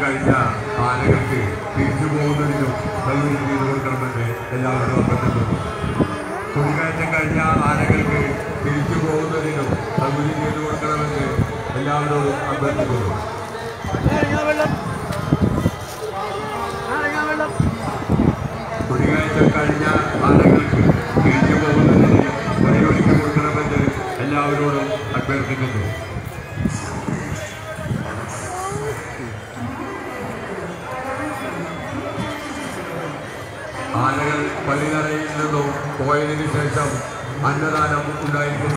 കഴിഞ്ഞ ആനകൾക്ക് തിരിച്ചു പോകുന്നതിനും സൗകര്യം ചെയ്തു കൊടുക്കണമെന്ന് എല്ലാവരും അഭ്യർത്ഥിക്കുന്നു കുടികയറ്റം കഴിഞ്ഞ ആനകൾക്ക് തിരിച്ചു പോകുന്നതിനും സൗകര്യം ചെയ്തു കൊടുക്കണമെന്ന് എല്ലാവരോടും അഭ്യർത്ഥിക്കുന്നു കുടികയറ്റം കഴിഞ്ഞ ആനകൾക്ക് തിരിച്ചു പോകുന്നതിന് വഴിയൊരുക്കി കൊടുക്കണമെന്ന് എല്ലാവരോടും അഭ്യർത്ഥിക്കുന്നു ആനകൾ പള്ളിനടയിൽ നിന്നും പോയതിനു ശേഷം അന്നദാനം ഉണ്ടായിരിക്കുന്നു